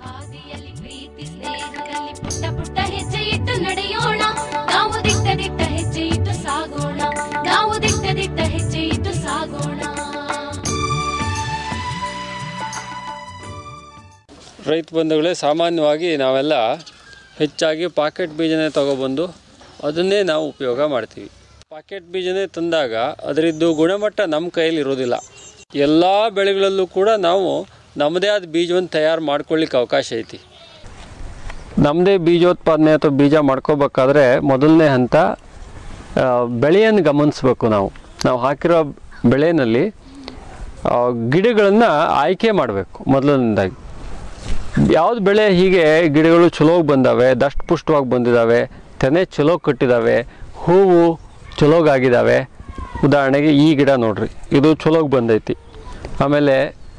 ಹಾದಿಯಲ್ಲಿ ಪ್ರೀತಿ ಸ್ನೇಹದಲ್ಲಿ ಪುಟ್ಟ ಪುಟ್ಟ ಹೆಜ್ಜೆ ಇಟ್ಟು ನಡೆಯೋಣ ನಾವು ದಿಟ್ಟ ದಿಟ್ಟ ಹೆಜ್ಜೆ ಇಟ್ಟು ಸಾಗೋಣ ನಾವು ದಿಟ್ಟ ದಿಟ್ಟ ಹೆಜ್ಜೆ ಇಟ್ಟು ಸಾಗೋಣ ರೈತ ಬಂಧುಗಳೇ ಸಾಮಾನ್ಯವಾಗಿ ನಾವೆಲ್ಲ ಹೆಚ್ಚಾಗಿ ಪಾಕೆಟ್ ಬೀಜನೇ ತಗೊಬಂದು ಅದನ್ನೇ ನಾವು ಉಪಯೋಗ ಮಾಡ್ತೀವಿ ಪಾಕೆಟ್ ಬೀಜನೇ ತಂದಾಗ ಅದರದ್ದು ಗುಣಮಟ್ಟ ನಮ್ಮ ಕೈಯಲ್ಲಿ ಇರೋದಿಲ್ಲ ಎಲ್ಲ ಬೆಳೆಗಳಲ್ಲೂ ಕೂಡ ನಾವು ನಮ್ಮದೇ ಆದ ಬೀಜವನ್ನು ತಯಾರು ಮಾಡ್ಕೊಳ್ಳಿಕ್ಕೆ ಅವಕಾಶ ಐತಿ ನಮ್ಮದೇ ಬೀಜೋತ್ಪಾದನೆ ಅಥವಾ ಬೀಜ ಮಾಡ್ಕೋಬೇಕಾದ್ರೆ ಮೊದಲನೇ ಹಂತ ಆ, ಬೆಳೆಯನ್ನು ಗಮನಿಸ್ಬೇಕು ನಾವು ನಾವು ಹಾಕಿರೋ ಬೆಳೆಯಲ್ಲಿ ಗಿಡಗಳನ್ನು ಆಯ್ಕೆ ಮಾಡಬೇಕು ಮೊದಲನೇದಾಗಿ ಯಾವ್ದು ಬೆಳೆ ಹೀಗೆ ಗಿಡಗಳು ಚಲೋ ಬಂದಾವೆ ದಷ್ಟಪುಷ್ಟವಾಗಿ ಬಂದಿದ್ದಾವೆ ತೆನೆ ಚಲೋ ಕಟ್ಟಿದ್ದಾವೆ ಹೂವು ಚಲೋಗಾಗಿದ್ದಾವೆ ಉದಾಹರಣೆಗೆ ಈ ಗಿಡ ನೋಡ್ರಿ ಇದು ಚಲೋಗಿ ಬಂದೈತಿ ಆಮೇಲೆ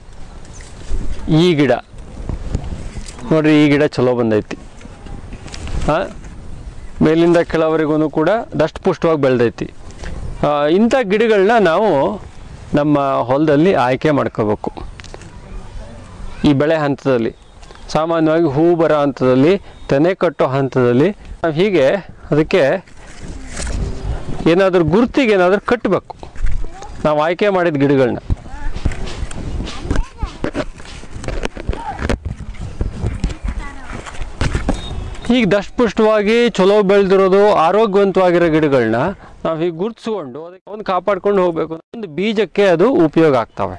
ಈ ಗಿಡ ನೋಡ್ರಿ ಈ ಗಿಡ ಚಲೋ ಬಂದೈತಿ ಹಾಂ ಮೇಲಿಂದ ಕೆಳವರೆಗೂ ಕೂಡ ದಷ್ಟಪುಷ್ಟವಾಗಿ ಬೆಳೆದೈತಿ ಆ, ಇಂಥ ಗಿಡಗಳನ್ನ ನಾವು ನಮ್ಮ ಹೊಲದಲ್ಲಿ ಆಯ್ಕೆ ಮಾಡ್ಕೋಬೇಕು ಈ ಬೆಳೆ ಹಂತದಲ್ಲಿ ಸಾಮಾನ್ಯವಾಗಿ ಹೂ ಬರೋ ಹಂತದಲ್ಲಿ ತೆನೆ ಕಟ್ಟೋ ಹಂತದಲ್ಲಿ ನಾವು ಹೀಗೆ ಅದಕ್ಕೆ ಏನಾದರೂ ಗುರ್ತಿಗೆ ಏನಾದರೂ ಕಟ್ಟಬೇಕು ನಾವು ಆಯ್ಕೆ ಮಾಡಿದ ಗಿಡಗಳನ್ನ ಹೀಗೆ ದಷ್ಟಪುಷ್ಟವಾಗಿ ಚಲೋ ಬೆಳೆದಿರೋದು ಆರೋಗ್ಯವಂತವಾಗಿರೋ ಗಿಡಗಳನ್ನ ನಾವು ಹೀಗೆ ಗುರ್ತಿಸ್ಕೊಂಡು ಅದಕ್ಕೆ ಒಂದು ಕಾಪಾಡ್ಕೊಂಡು ಹೋಗಬೇಕು ಒಂದು ಬೀಜಕ್ಕೆ ಅದು ಉಪಯೋಗ ಆಗ್ತವೆ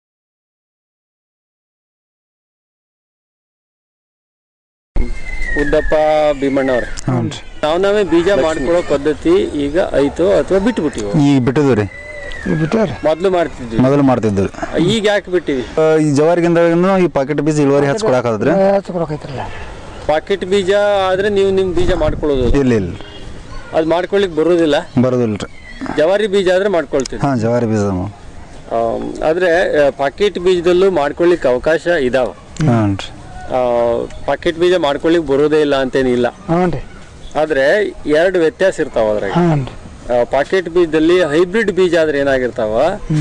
ಉದ್ದಪ್ಪ ಭೀಮಣ್ಣವ್ರೆ ನಾವು ನಾವೇ ಬೀಜ ಮಾಡ್ಕೊಳ್ಳೋ ಪದ್ಧತಿ ಈಗ ಐತೋ ಅಥವಾ ಬಿಟ್ಬಿಟ್ಟಿವೋ ಈಗ ಬಿಟ್ಟಿದ್ವಿ ರೀ ಬಿಟ್ಟಾರ ಮೊದಲು ಮಾಡ್ತಿದ್ವಿ ಮೊದಲು ಮಾಡ್ತಿದ್ವಿ ಈಗ ಯಾಕೆ ಬಿಟ್ಟಿವಿ ಆ, ಈ ಜವಾರಿಗಿಂದ ಈ ಪಾಕೆಟ್ ಬೀಜ ಇಳುವರಿ ಹಚ್ಕೊಳಕಾದ್ರಿ ಹಚ್ಕೊಳಕೈತ್ರಲ್ಲ ಪಾಕೆಟ್ ಬೀಜ ಆದ್ರೆ ನೀವು ನಿಮ್ ಬೀಜ ಮಾಡ್ಕೊಳ್ಳೋದು ಇಲ್ಲ ಇಲ್ಲ ಅದು ಮಾಡ್ಕೊಳ್ಳಿಕ್ ಬರೋದಿಲ್ಲ ಬರೋದಿಲ್ಲ ರೀ ಜವಾರಿ ಬೀಜ ಆದ್ರೆ ಮಾಡ್ಕೊಳ್ತೀವಿ ಹಾಂ ಜವಾರಿ ಬೀಜ ಆಮ್, ಆದ್ರೆ ಪಾಕೆಟ್ ಬೀಜದಲ್ಲೂ ಮಾಡ್ಕೊಳ್ಳಿಕ್ ಅವಕಾಶ ಇದಾವ ಹಾಂ ರೀ ಪಾಕೆಟ್ ಬೀಜ ಮಾಡ್ಕೊಳ್ಳಿಕ್ ಬರೋದೇ ಇಲ್ಲ ಅಂತೇನಿಲ್ಲ ಹ್ಞೂ ರೀ ಆದ್ರೆ ಎರಡು ವ್ಯತ್ಯಾಸ ಇರ್ತಾವ ಅದ್ರಾಗ ಹ್ಞೂ ರೀ ಪಾಕೆಟ್ ಬೀಜದಲ್ಲಿ ಹೈಬ್ರಿಡ್ ಬೀಜ ಆದ್ರೆ ಏನಾಗಿರ್ತಾವ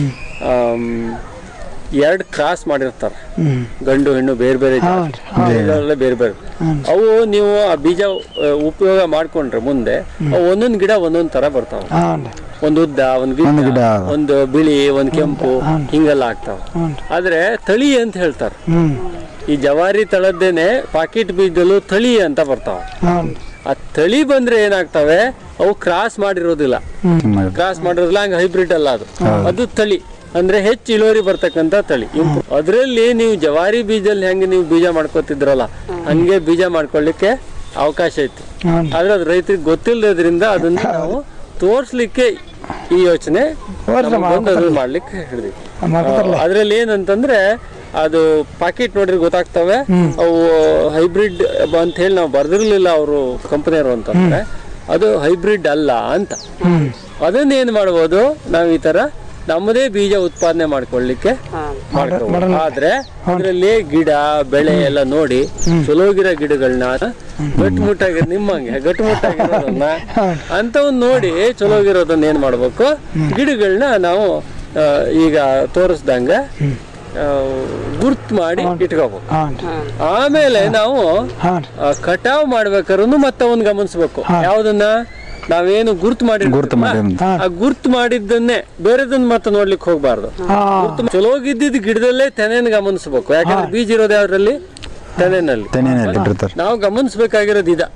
ಎರಡು ಕ್ರಾಸ್ ಮಾಡಿರ್ತಾರ ಹ್ಞೂ ಗಂಡು ಹೆಣ್ಣು ಬೇರೆ ಬೇರೆ ಜಾತಿ. ಬೀಜಗಳೆಲ್ಲ ಬೇರೆ ಬೇರೆ ಅವು ನೀವು ಆ ಬೀಜ ಆ, ಉಪಯೋಗ ಮಾಡ್ಕೊಂಡ್ರೆ ಮುಂದೆ ಅವು ಒಂದೊಂದು ಗಿಡ ಒಂದೊಂದ್ ತರ ಬರ್ತಾವ ಹ್ಞೂ ರೀ ಒಂದು ಉದ್ದ ಒಂದು ಒಂದು ಗಿಡ್ಡ ಗಿಡ. ಒಂದು ಬಿಳಿ ಒಂದು ಕೆಂಪು ಹಿಂಗೆಲ್ಲ ಆಗ್ತಾವ ಹ್ಞೂ ಆದ್ರೆ ತಳಿ ಅಂತ ಹೇಳ್ತಾರ ಹ್ಞೂ ಈ ಜವಾರಿ ತಳದ್ದೇನೆ ಪಾಕೆಟ್ ಬೀಜದಲ್ಲೂ ತಳಿ ಅಂತ ಬರ್ತಾವ ಹ್ಞೂ ಆ ತಳಿ ಬಂದ್ರೆ ಏನಾಗ್ತವೆ ಅವು ಕ್ರಾಸ್ ಮಾಡಿರೋದಿಲ್ಲ ಹ್ಮ್. ಕ್ರಾಸ್ ಮಾಡಿರೋದಿಲ್ಲ ಹಂಗ ಹೈಬ್ರಿಡ್ ಅಲ್ಲ ಅದು ಅದು ತಳಿ ಅಂದ್ರೆ ಹೆಚ್ಚು ಇಳುವರಿ ಬರ್ತಕ್ಕಂತ ತಳಿ ಅದರಲ್ಲಿ ನೀವು ಜವಾರಿ ಬೀಜಲ್ಲಿ ಹೆಂಗೆ ನೀವು ಬೀಜ ಮಾಡ್ಕೋತಿದ್ರಲ್ಲ ಹಂಗೆ ಬೀಜ ಮಾಡ್ಕೊಳ್ಳಿಕ್ಕೆ ಅವಕಾಶ ಐತಿ ಹ್ಞೂ ಆದ್ರೆ ಅದು ರೈತರಿಗೆ ಗೊತ್ತಿಲ್ಲದ್ರಿಂದ ಅದನ್ನ ನಾವು ತೋರ್ಸ್ಲಿಕ್ಕೆ ಈ ಯೋಚನೆ ನಮ್ಗ್ ಬಂದು ಅದನ್ನ ಮಾಡ್ಲಿಕ್ಕೆ ಹಿಡಿದ್ವಿ ಅದ್ರಲ್ಲಿ ಏನಂತಂದ್ರೆ ಅದು ಪಾಕೆಟ್ ನೋಡ್ರಿ ಗೊತ್ತಾಗ್ತವೆ ಅವು ಹೈಬ್ರಿಡ್ ಅಂತ ಹೇಳಿ ನಾವು ಬರ್ದಿರ್ಲಿಲ್ಲ ಅವರು ಕಂಪನಿಯವರು ಅಂತಂದ್ರೆ ಅದು ಹೈಬ್ರಿಡ್ ಅಲ್ಲ ಅಂತ ಅದನ್ನ ಏನ್ ಮಾಡ್ಬೋದು ನಾವು ಈ ತರ ನಮ್ಮದೇ ಬೀಜ ಉತ್ಪಾದನೆ ಮಾಡ್ಕೊಳ್ಳಿಕ್ಕೆ ಮಾಡ್ಕೋಬಹುದು ಆದ್ರೆ ಅದ್ರಲ್ಲಿ ಗಿಡ ಬೆಳೆ ಎಲ್ಲ ನೋಡಿ ಚಲೋಗಿರೋ ಗಿಡಗಳನ್ನ ಗಟ್ಟುಮುಟ್ಟಾಗಿ ನಿಮ್ಮಂಗೆ ಗಟ್ಟುಮುಟ್ಟಾಗಿರೋದನ್ನ ಅಂತವನ್ನ ನೋಡಿ ಚಲೋಗಿರೋದನ್ನ ಏನ್ ಮಾಡ್ಬೇಕು ಗಿಡಗಳನ್ನ ನಾವು ಆ, ಈಗ ತೋರಿಸ್ದಂಗ ಗುರ್ತ್ ಮಾಡಿ ಇಟ್ಕೋಬೇಕು ಹ್ಞೂ ರೀ ಆಮೇಲೆ ನಾವು ಹ್ಞೂ ರೀ ಆ, ಕಟಾವ್ ಮಾಡ್ಬೇಕಾದ್ರೂ ಮತ್ತೆ ಒಂದ್ ಗಮನಿಸ್ಬೇಕು ಯಾವ್ದನ್ನ ನಾವೇನು ಗುರ್ತ್ ಮಾಡಿ ಗುರ್ತು ಮಾಡಿ ಆ ಗುರ್ತ್ ಮಾಡಿದ್ದನ್ನೇ ಬೇರೆದನ್ನ ಮತ್ತೆ ನೋಡ್ಲಿಕ್ಕೆ ಹೋಗ್ಬಾರ್ದು ಗುರ್ತು ಚಲೋಗಿದ್ದಿದ್ ಗಿಡದಲ್ಲೇ ತೆನೆನ ಗಮನಿಸ್ಬೇಕು ಯಾಕಂದ್ರೆ ಬೀಜ ಇರೋದು ಯಾವ್ದ್ರಲ್ಲಿ ತೆನೆನಲ್ಲಿ ತೆನೆಯಲ್ಲಿ ಇಟ್ಟಿರ್ತಾರೆ ನಾವು ಗಮನಿಸ್ಬೇಕಾಗಿರೋದು ಇದ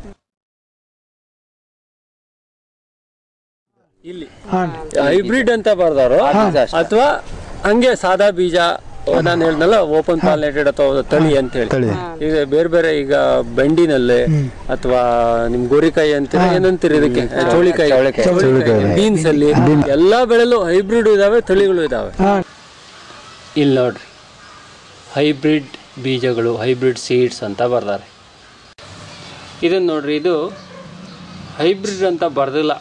ಇಲ್ಲಿ ಹೈಬ್ರಿಡ್ ಅಂತ ಬರ್ದಾರೋ ಅಥವಾ ಹಂಗೆ ಸಾದಾ ಬೀಜ ನಾನು ಹೇಳ್ದಲ್ಲ ಓಪನ್ ಪಾಲಿನೇಟೆಡ್ ಅಥವಾ ತಳಿ ಅಂತ ಹೇಳಿ ತಳಿ ಈಗ ಬೇರೆ ಬೇರೆ ಈಗ ಬೆಂಡಿನಲ್ಲಿ ಅಥವಾ ನಿಮ್ ಗೋರಿಕಾಯಿ ಅಂತೀರ ಏನಂತೀರಿ ಇದಕ್ಕೆ ಚೌಳಿಕಾಯಿ ಬೀನ್ಸ್ ಅಲ್ಲಿ ಎಲ್ಲಾ ಬೆಳೆಲು ಹೈಬ್ರಿಡ್ ಇದಾವೆ ತಳಿಗಳು ಇದಾವೆ ಇಲ್ಲಿ ನೋಡ್ರಿ ಹೈಬ್ರಿಡ್ ಬೀಜಗಳು ಹೈಬ್ರಿಡ್ ಸೀಡ್ಸ್ ಅಂತ ಬರ್ತಾರೆ ಇದನ್ನ ನೋಡ್ರಿ ಇದು ಹೈಬ್ರಿಡ್ ಅಂತ ಬರ್ದಿಲ್ಲ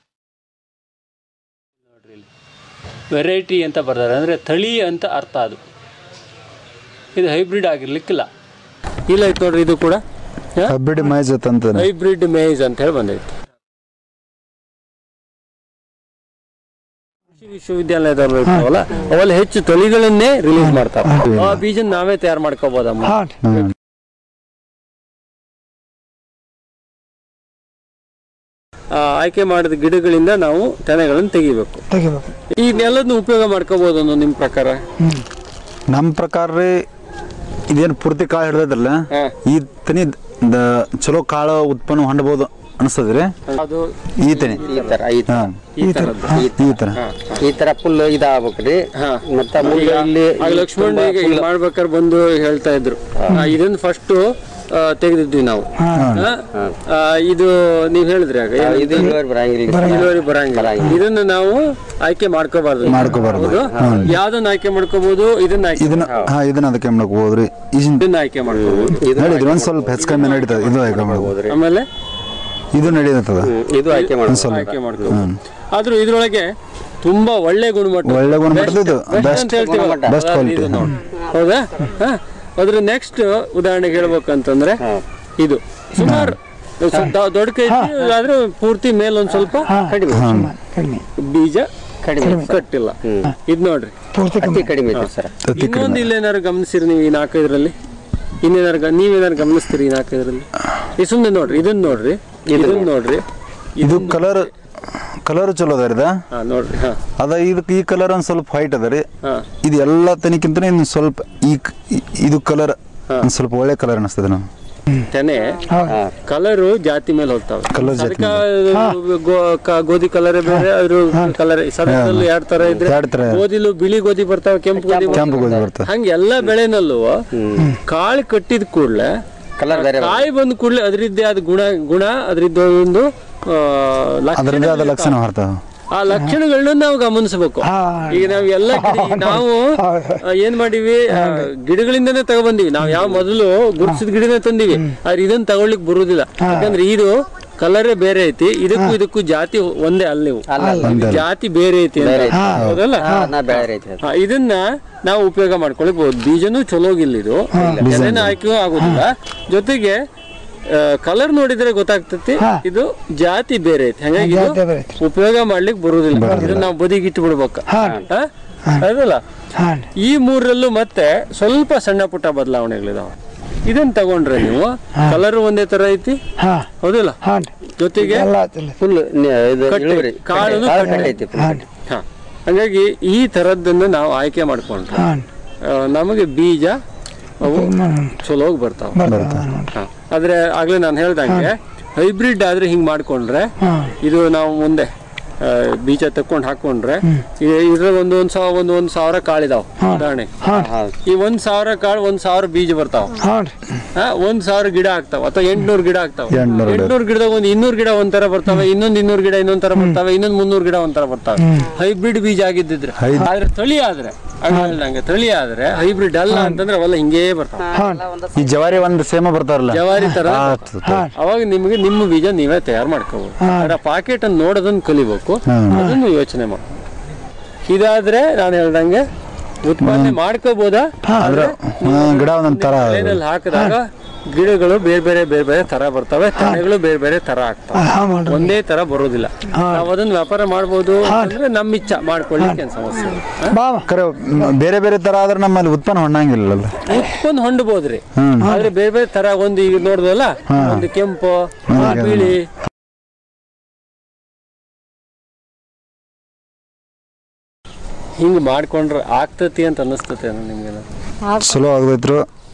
ನೋಡ್ರಿ ಇಲ್ಲಿ ವೆರೈಟಿ ಅಂತ ಬರ್ತಾರೆ ಅಂದರೆ ತಳಿ ಅಂತ ಅರ್ಥ ಅದು ಇದು ಹೈಬ್ರಿಡ್ ಆಗಿರ್ಲಿಕ್ಕಿಲ್ಲ ಇಲ್ಲ ಐತೆ ನೋಡ್ರಿ ಇದು ಕೂಡ ಹಬ್ಬಿಡಿ ಮೈಜ್ ಅಂತ ಹೈಬ್ರಿಡ್ ಮೇಜ್ ಅಂತ ಹೇಳಿ ಬಂದೈತಿ ಕೃಷಿ ವಿಶ್ವವಿದ್ಯಾಲಯದವ್ರು ಇರ್ತಾವಲ್ಲ ಅವೆಲ್ಲ ಹೆಚ್ಚು ತಳಿಗಳನ್ನೇ ರಿಲೀಸ್ ಮಾಡ್ತಾರೆ ಆ ಬೀಜನ ನಾವೇ ತಯಾರು ಮಾಡ್ಕೋಬೋದಮ್ಮ ಹ್ಞೂ ರೀ ಹ್ಮ್ ಆ, ಆಯ್ಕೆ ಮಾಡಿದ ಗಿಡಗಳಿಂದ ನಾವು ತೆನೆಗಳನ್ನು ತೆಗಿಬೇಕು ತೆಗಿಬೇಕು ಇದನ್ನೆಲ್ಲದನ್ನು ಉಪಯೋಗ ಮಾಡ್ಕೋಬಹುದು ಅನ್ನೋ ನಿಮ್ಮ ಪ್ರಕಾರ ನಮ್ಮ ಪ್ರಕಾರ ರೀ ಇದೇನು ಪೂರ್ತಿ ಕಾಳು ಹಿಡ್ದೈತ್ರಲ್ಲ ಹಾ. ಈ ತನಿ ದ- ಚಲೋ ಕಾಳು ಉತ್ಪನ್ನ ಹೊಂದಬಹುದು ಅನಿಸ್ತದ್ರಿ ಅದು ಈ ತನಿ ಈ ತರ ಈ ತರ ಹಾ ಈ ತರದ್ದು ಈ ತರ ಈ ತರ ಫುಲ್ ಇದಾಗ್ಬೇಕ್ರಿ ಹಾ. ಮತ್ತ ಮುಂದೆ ಇಲ್ಲಿ ಆಗ ಲಕ್ಷ್ಮಣ್ ಈಗ ಈಗ ಮಾಡ್ಬೇಕಾದ್ರೆ ಬಂದು ಹೇಳ್ತಾ ಇದ್ರು ಆ, ಇದನ್ನ ಫಸ್ಟ್ ತೆಗೆದಿದ್ವಿ ನಾವು ಆ, ಆ, ಇದು ನೀವ್ ಹೇಳಿದ್ರಿ ಆಗ ಏನು? ಇದು ಇಳುವರಿ ಬರಂಗಿಲ್ಲ ಇಳುವರಿ ಬರಂಗಿಲ್ಲ ಇದನ್ನ ನಾವು ಆಯ್ಕೆ ಮಾಡ್ಕೋಬಾರ್ದು ಮಾಡ್ಕೋಬಾರ್ದು. ಹೌದು? ಯಾವ್ದನ್ನ ಆಯ್ಕೆ ಮಾಡ್ಕೋಬಹುದು ಇದನ್ನ ಆಯ್ಕೆ ಇದನ್ನ ಹಾ ಇದನ್ನ ಅದಕ್ಕೆ ಮಾಡಕ್ ಹೋದ್ರಿ ಈಜಿನ ಇದನ್ನ ಆಯ್ಕೆ ಮಾಡ್ಕೋಬಹುದು ನಡೀದ್ರಿ ಒಂದ್ ಸ್ವಲ್ಪ ಹೆಚ್ಚು ಕಮ್ಮಿ ನಡೀತದೆ ಇದು ಆಯ್ಕೆ ಮಾಡ್ಬೋದು ಆಮೇಲೆ ಇದು ನಡೀತದ ಇದು ಆಯ್ಕೆ ಮಾಡ್ಬೋದು ಸ್ವಲ್ಪ ಆಯ್ಕೆ ಮಾಡ್ಕೋಬಹುದು ಆದ್ರೂ ಇದ್ರೊಳಗೆ ತುಂಬಾ ಒಳ್ಳೆ ಗುಣಮಟ್ಟ ಒಳ್ಳೆ ಗುಣಮಟ್ಟದ್ದು ಇದು Best ಬೆಸ್ಟ್ ಅಂತ ಹೇಳ್ತೀವಲ್ಲ, ಬೆಸ್ಟ್ ಅದು ಕ್ವಾಲಿಟಿ ಇದು ನೋಡಿ. ಹೌದಾ ಹಾ. ಅದ್ರ ನೆಕ್ಸ್ಟ್ ಉದಾಹರಣೆಗೆ ಹೇಳ್ಬೇಕಂತಂದ್ರೆ ಇದು ಸುಮಾರು ಸ್ವಲ್ಪ ದೊ- ದೊಡ್ಡ ಕೈ ಆದ್ರೆ ಪೂರ್ತಿ ಮೇಲೆ ಒಂದ್ ಸ್ವಲ್ಪ ಕಡಿಮೆ ಕಡಿಮೆ ಬೀಜ ಕಡಿಮೆ ಕಟ್ಟಿಲ್ಲ ಇದ್ ನೋಡ್ರಿ ಪೂರ್ತಿ ಅತಿ ಕಡಿಮೆ ಐತಿ ಸರ್ ಇನ್ನೊಂದು ಇಲ್ಲೇನಾರು ಗಮನಿಸಿರಿ ನೀವು ಈ ನಾಲ್ಕೈದರಲ್ಲಿ ಇನ್ನೇನಾರು ಗ- ನೀವೇನಾರು ಗಮನಿಸ್ತೀರಿ ಈ ನಾಲ್ಕೈದರಲ್ಲಿ ಈ ಸುಮ್ಮನೆ ನೋಡ್ರಿ ಇದನ್ನ ನೋಡ್ರಿ ಇದನ್ನ ನೋಡ್ರಿ ಇದು ಕಲರ್ ಕಲರ್ ಚಲೋ ಅದ ಇದ ಹಾ ನೋಡ್ರಿ ಹಾ ಅದ ಇದಕ್ಕೆ ಈ ಕಲರ್ ಒಂದ್ ಸ್ವಲ್ಪ ವೈಟ್ ಅದ ರೀ ಹಾ ಇದು ಎಲ್ಲ ತನಿಕ್ಕಿಂತ ಇನ್ನು ಸ್ವಲ್ಪ ಈ ಕ- ಇ- ಇದು ಕಲರ್ ಒಂದ್ ಸ್ವಲ್ಪ ಒಳ್ಳೆ ಕಲರ್ ಅನಿಸ್ತದೆ ನಾವು ತೆನೆ ಹೌದು ಕಲರು ಜಾತಿ ಮೇಲೆ ಹೋಗ್ತಾವೆ Colour ಜಾತಿ ಅದಕ್ಕ ಗೋ- ಕ- ಗೋಧಿ ಕಲರ್ ಬೇರೆ ಅದ್ರ ಕಲರ್ ಸದನದಲ್ಲಿ ಎರಡ್ ತರ ಇದ್ರೆ ಎರಡ್ ತರ. ಗೋಧಿಲು ಬಿಳಿ ಗೋಧಿ ಬರ್ತಾವೆ ಕೆಂಪು ಗೋಧಿ ಕೆಂಪು ಬರ್ತಾವೆ. ಗೋಧಿ ಬರ್ತದೆ ಹಂಗೆ ಎಲ್ಲಾ ಬೆಳೆನಲ್ಲೂ ಕಾಳು ಕಟ್ಟಿದ ಕೂಡ್ಲೆ ಕಲರ್ ಬೇರೆ ಕಾಯಿ ಬಂದ ಕೂಡ್ಲೆ ಅದರಿದ್ದೇ ಆದ ಗುಣ ಗುಣ ಅದರಿದ್ದ ಒಂದು ಆ, ಅದರಿಂದ ಅದ ಲಕ್ಷಣ ಲಕ್ಷಣ ಹೊರ್ತಾವ ಆ ಲಕ್ಷಣಗಳನ್ನ ನಾವು ಗಮನಿಸಬೇಕು ಹಾ. ಈಗ ನಾವು ಎಲ್ಲ ಗಿಡ- ನಾವು ಆ, ಏನ್ ಮಾಡಿವಿ ಆ, ಗಿಡಗಳಿಂದನೇ ತಗೊಬಂದಿವಿ ನಾವು ಯಾವ ಮೊದಲು ಗುಡ್ಸಿದ ಗಿಡನೇ ತಂದಿವಿ ಆದ್ರೆ ಇದನ್ನ ತಗೊಳ್ಳಿಕ್ ಬರುದಿಲ್ಲ ಯಾಕಂದ್ರೆ ಇದು ಕಲರೇ ಬೇರೆ ಐತಿ ಇದಕ್ಕೂ ಇದಕ್ಕೂ ಜಾತಿ ಒಂದೇ ಅಲ್ಲ ನೀವು ಇದು ಜಾತಿ ಬೇರೆ ಐತಿ ಅಂತ. ಹೌದಲ್ಲ ನಾ ಬೇರೆ ಐತಿ ಅದು. ಹಾ, ಇದನ್ನ ನಾವು ಉಪಯೋಗ ಮಾಡ್ಕೊಳ್ಬಹುದು ಬೀಜನೂ ಚಲೋಗಿಲ್ಲ ಇದು ಎಲೆನ ಆಯ್ಕೆಯೂ ಆಗೋದಿಲ್ಲ ಜೊತೆಗೆ ಕಲರ್ ನೋಡಿದ್ರೆ ಗೊತ್ತಾಗ್ತತಿ ಇದು ಜಾತಿ ಬೇರೆ ಐತಿ ಹಾಗಾಗಿ ಇದು ಜಾತಿ ಬೇರೆ ಐತಿ. ಉಪಯೋಗ ಮಾಡ್ಲಿಕ್ಕೆ ಬರುದಿಲ್ಲ ಇದನ್ನ ನಾವು ಬದಿಗೆ ಇಟ್ಟು ಬಿಡ್ಬೇಕು ಹಾ. ಅದಲ್ಲ ಹಾಂ ಈ ಮೂರಲ್ಲೂ ಮತ್ತೆ ಸ್ವಲ್ಪ ಸಣ್ಣ ಪುಟ್ಟ ಬದಲಾವಣೆಗಳಿದಾವೆ ಇದನ್ನ ತಗೊಂಡ್ರೆ ನೀವು ಕಲರ್ ಒಂದೇ ತರ ಐತಿ ಹಾಂ ಹೌದಿಲ್ಲ ಹಾಂ ಜೊತೆಗೆ ಎಲ್ಲ ಚಲೋ ಫುಲ್ ಇದು ಕಟ್ಟೆ. ಇಳುವರಿ ಕಾಳುನು ಕಾಳು ಕಟ್ಟೆ. ಕಟ್ಟೆ ಐತಿ full ಕಟ್ಟೆ. ಹಾ ಹಾಗಾಗಿ ಈ ತರದ್ದನ್ನ ನಾವು ಆಯ್ಕೆ ಮಾಡ್ಕೊಂಡ್ರೆ ಹಾಂ ಆ, ನಮಗೆ ಬೀಜ ಅವು ಚಲೋ ಬರ್ತಾವ ಹಾ. ಆದ್ರೆ ಆಗ್ಲೇ ನಾನು ಹೇಳ್ದಂಗೆ ಹೈಬ್ರಿಡ್ ಆದ್ರೆ ಹಿಂಗ್ ಮಾಡ್ಕೊಂಡ್ರೆ ಹಾಂ ಇದು ನಾವು ಮುಂದೆ ಆ, ಬೀಜ ತಕೊಂಡ್ ಹಾಕೊಂಡ್ರೆ ಇದ್ರಲ್ಲಿ ಒಂದು ಒಂದ್ ಸಾವಿರ ಒಂದು ಒಂದ್ ಸಾವಿರ ಕಾಳಿದಾವ್ ಉದಾಹರಣೆ ಹಾಂ ಈ ಒಂದ್ ಸಾವಿರ ಕಾಳು ಒಂದ್ ಸಾವಿರ ಬೀಜ ಬರ್ತಾವ ಹಾಂ ಹಾ, ಒಂದ್ ಸಾವಿರ ಗಿಡ ಆಗ್ತಾವ ಅಥವಾ ಎಂಟ್ನೂರ್ ಗಿಡ ಆಗ್ತಾವ ಎಂಟ್ನೂರು ಗಿಡ. ಎಂಟ್ನೂರ್ ಗಿಡದಾಗ ಒಂದ್ ಇನ್ನೂರ್ ಗಿಡ ಒಂಥರ ಬರ್ತವೆ ಇನ್ನೊಂದ್ ಇನ್ನೂರ್ ಗಿಡ ಇನ್ನೊಂದ್ ತರ ಬರ್ತವೆ ಇನ್ನೊಂದ್ ಮುನ್ನೂರ್ ಗಿಡ ಒಂಥರ ಬರ್ತವೆ ಹೈಬ್ರಿಡ್ ಬೀಜ ಆಗಿದ್ದಿದ್ರೆ ಆದ್ರೆ ತಳಿ ಆದ್ರೆ ನಂಗೆ ತಳಿ ಆದ್ರೆ ಹೈಬ್ರಿಡ್ ಅಲ್ಲ ಅಂತಂದ್ರೆ ಅವೆಲ್ಲ ಹಿಂಗೇ ಬರ್ತಾವ ಈ ಜವಾರಿ ಒಂದ್ ಸೇಮ ಬರ್ತಾರಲ್ಲ ಜವಾರಿ ತರ ಆ, ಅವಾಗ ನಿಮಗೆ ನಿಮ್ಮ ಬೀಜ ನೀವೇ ತಯಾರು ಮಾಡ್ಕೋಬಹುದು ಆದ್ರೆ ಪಾಕೆಟ್ ಅನ್ನು ನೋಡೋದನ್ನ ಕಲಿಬೇಕು ಅದನ್ನು ಯೋಚನೆ ಮಾಡಿ ಇದಾದ್ರೆ ನಾನು ಹೇಳ್ದಂಗೆ ಉತ್ಪಾದನೆ ಮಾಡ್ಕೋಬಹುದಾ ಆದ್ರೆ ಒಂದೊಂದ್ ಗಿಡ ಒಂದೊಂದ್ ತರ ಮಳೆನಲ್ಲಿ ಹಾಕಿದಾಗ ಗಿಡಗಳು ಬೇರೆ ಬೇರೆ ಬೇರೆ ಬೇರೆ ತರ ಬರ್ತವೆ ತಳೆಗಳು ಬೇರೆ ಬೇರೆ ತರ ಆಗ್ತವೆ ಹಾಂ ಮಾಡ್ರಿ ಒಂದೇ ತರ ಬರೋದಿಲ್ಲ ನಾವು ಅದನ್ನ ವ್ಯಾಪಾರ ಮಾಡ್ಬೋದು ಅಂದ್ರೆ ನಮ್ಮ ಇಚ್ಛ ಮಾಡ್ಕೊಳ್ಳಿಕ್ಕೆ ಏನ್ ಸಮಸ್ಯೆ ಇಲ್ಲ. ಹಾ? ಬಾ ಕರೆ ಮ್, ಬೇರೆ ಬೇರೆ ತರ ಆದ್ರೆ ನಮ್ಮಲ್ಲಿ ಉತ್ಪನ್ನ ಹೊಣ್ಣಂಗಿಲ್ಲಲ್ಲ ಉತ್ಪನ್ನ ಹೊಂಡ್ಬೋದ್ರಿ ಹ್ಮ್ ಆದ್ರೆ ಬೇರೆ ಬೇರೆ ತರ ಒಂದು ಈಗ ನೋಡ್ದಲ್ಲ ಒಂದು ಕೆಂಪು ಒಂದು ಬಿಳಿ ಹಿಂಗ್ ಮಾಡ್ಕೊಂಡ್ರೆ ಆಗ್ತತಿ ಅಂತ ಅನಿಸ್ತತೆ ನಿಮ್ಗೆ ಚಲೋ ಆಗದೈತ್ರು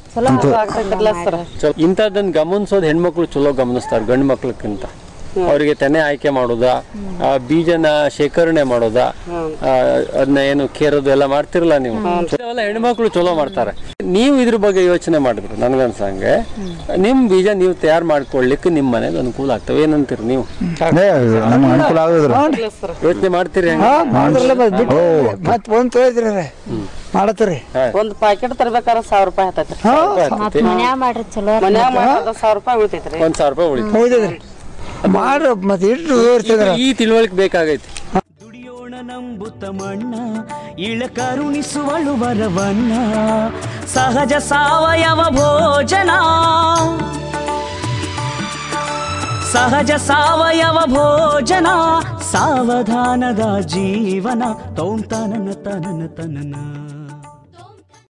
ಚಲೋ ಇಂಥದ್ದನ್ನ ಗಮನಿಸೋದು ಹೆಣ್ಮಕ್ಳು ಚಲೋ ಗಮನಿಸ್ತಾರೆ ಗಂಡು ಮಕ್ಳಕ್ಕಿಂತ ಅವರಿಗೆ ತೆನೆ ಆಯ್ಕೆ ಮಾಡೋದಾ ಆ ಬೀಜನ ಶೇಖರಣೆ ಮಾಡೋದಾ ಆ, ಅದನ್ನ ಏನು ಕೇರೋದು ಎಲ್ಲ ಮಾಡ್ತಿರಲ್ಲ ನೀವು ಅವೆಲ್ಲ ಹೆಣ್ಮಕ್ಳು ಚಲೋ ಮಾಡ್ತಾರೆ ನೀವು ಇದ್ರ ಬಗ್ಗೆ ಯೋಚನೆ ಮಾಡಿದ್ರು ನನ್ಗನ್ಸಂಗೆ ನಿಮ್ ಬೀಜ ನೀವು ತಯಾರು ಮಾಡ್ಕೊಳ್ಳಿಕ್ಕೆ ನಿಮ್ ಮನೇಲಿ ಅನುಕೂಲ ಆಗ್ತವೆ ಏನಂತೀರಿ ನೀವು ಏ ನಮ್ಗೆ ಅನುಕೂಲ ಆಗೋದ್ರ ಯೋಚನೆ ಮಾಡ್ತೀರಿ ಹೆಂಗೆ? ಹಾಂ ಮಾಡಿದ್ರಲ್ಲ ಮತ್ತೆ ಬಿಟ್ಟು ಮತ್ತೆ ಒಂದು ತೊಳಿದ್ರಿ ಮಾಡತ್ತೀರಿ ಒಂದ್ ಪ್ಯಾಕೆಟ್ ತರ್ಬೇಕಾದ್ರೆ ಸಾವಿರ ರೂಪಾಯಿ ಹತ್ತೈತ್ರಿ ಆಗ್ತೈತಿ. ಮನ್ಯಾಗ ಮಾಡ್ರಿ ಚಲೋ ಮನ್ಯಾಗ ಮಾಡಿದ್ರೆ ಸಾವಿರ ರೂಪಾಯಿ ಉಳಿತೈತ್ರಿ ಒಂದ್ ಸಾವಿರ ರೂಪಾಯಿ ಉಳಿತು ಹೋಗಿದ್ರಿ ಮಾಡ್ರಿ ಮತ್ತೆ ಇಟ್ಟು ತೋರಿಸಿದ್ರ ಈ ತಿಳುವಳಿಕೆ ಬೇಕಾಗೈತಿ ದುಡಿಯೋಣ ನಂಬುತ್ತ ಮಣ್ಣ ಇಳಕರುಣಿಸುವಳು ವರವನ್ನ ಸಹಜ ಸಾವಯವ ಭೋಜನ ಸಹಜ ಸಾವಯವ ಭೋಜನ ಸಾವಧಾನದ ಜೀವನ ತೌಂತನನ ತನನ ತನನ